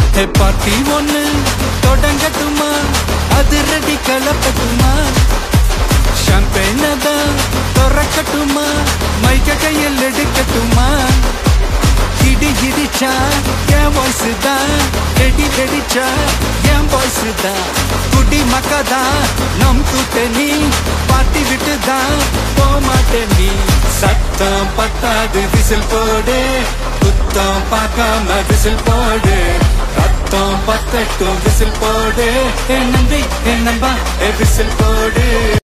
ஹே party ஒண்ணு தொடங்கட்டுமா அது ready கலப்பட்டுமா ஷாம்பெயின தான் திறக்கட்டுமா மைக்க கையில் எடுக்கட்டுமா இடி இடிச்சா என் வாய்ஸ் தான் வெடி வெடிச்சா என் வாய்ஸ் தான் குடி மக்கதான் நம் கூட்டணி பாட்டி விட்டு தான் போமாட்டே நீ சத்தம் பத்தாது விசில் போடு குத்தம் பார்க்காம விசில் போடு ரத்தம் பத்தட்டும் விசில் போடு என் நம்பி என் நம்பா விசில் போடு